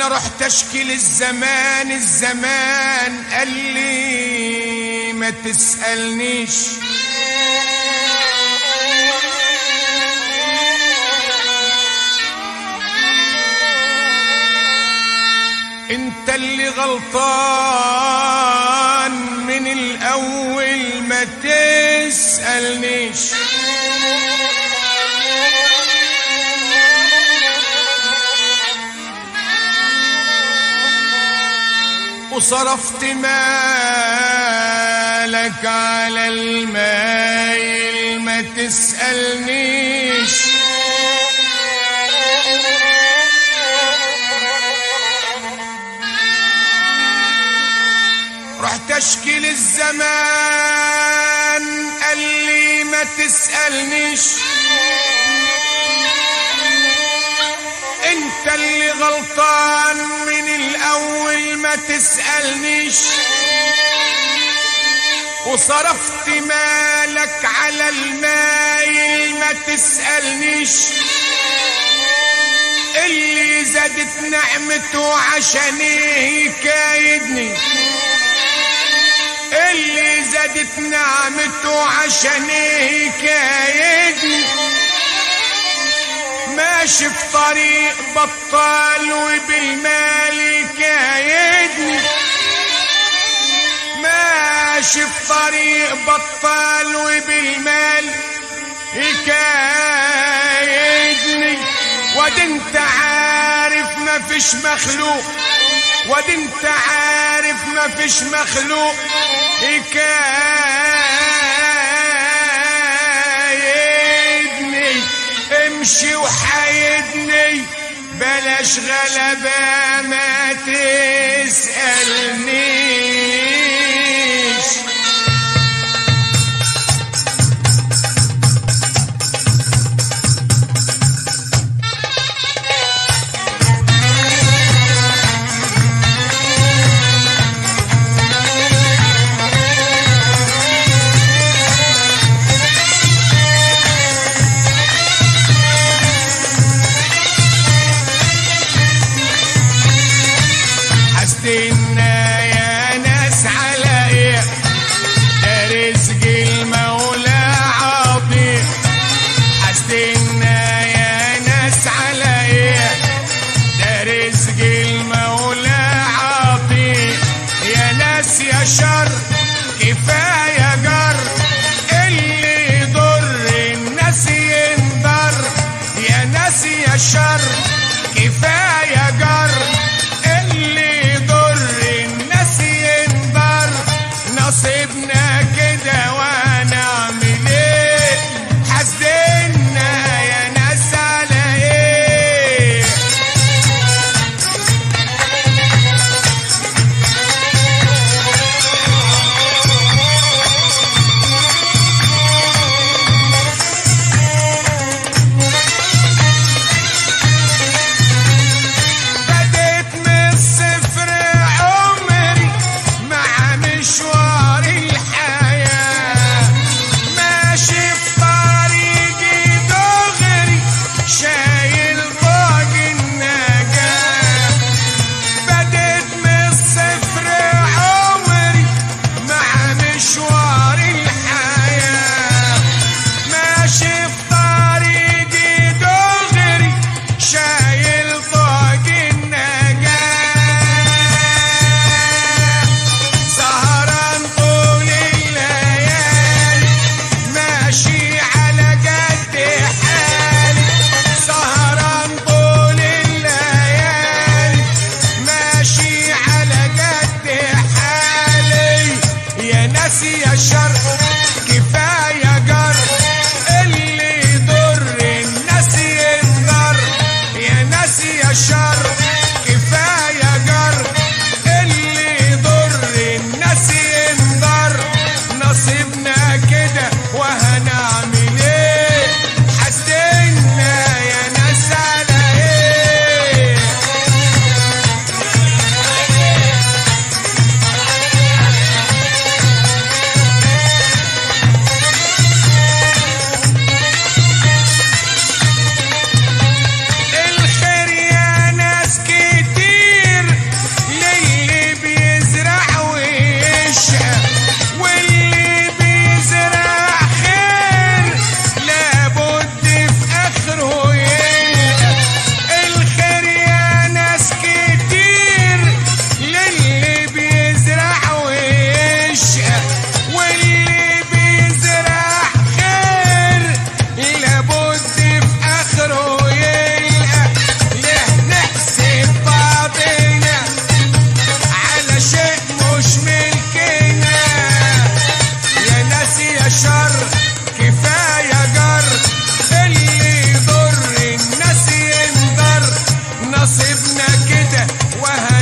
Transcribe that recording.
انا رحت اشكي للزمان الزمان قال لي ما تسألنيش انت اللي غلطان من الاول ما تسألنيش وصرفت مالك على المايل ما تسألنيش رحت اشكي للزمان قال لي ما تسألنيش انت اللي غلطان من الاول ما تسألنيش وصرفت مالك على المايل ما تسألنيش اللي زادت نعمته عشان يكايدني اللي زادت نعمته عشان يكايدني ماشي في طريق بطال وبالمال يكايدني ماشي في طريق بطال وبالمال يكايدني واد انت عارف ما فيش مخلوق واد انت عارف ما فيش مخلوق يكايدني امشي وحايدني بلاش غلبة ما تسألنيش حسدنا يا ناس على ايه ده رزق المولى عطيه حسدنا يا ناس على ايه ده رزق المولى عطيه يا ناس يا شر كفايه جر اللي يضر الناس ينضر يا ناس يا شر كفايه جر اللي يضر الناس ينضر نصيبنا كده ونعمل ايه حسدنا يا ناس على ايه بديت من الصفر عمري مع مشوار الحياة ماشي في طريقي دغري شايل طاق النجاة بديت من الصفر عمري مع مشوار الحياة ماشي في طريقي دغري شايل طاق النجاة سهران طول الليالي ماشي على قد حالي سهران طول الليالي ماشي على قد حالي يا ناس يا شر كفاية جر اللي يضر الناس ينضر يا ناس يا شر كفاية جر اللي يضر الناس ينضر نصيبنا كده وهنعمل ايه حسدنا يا ناس على ايه سيبنا كده وها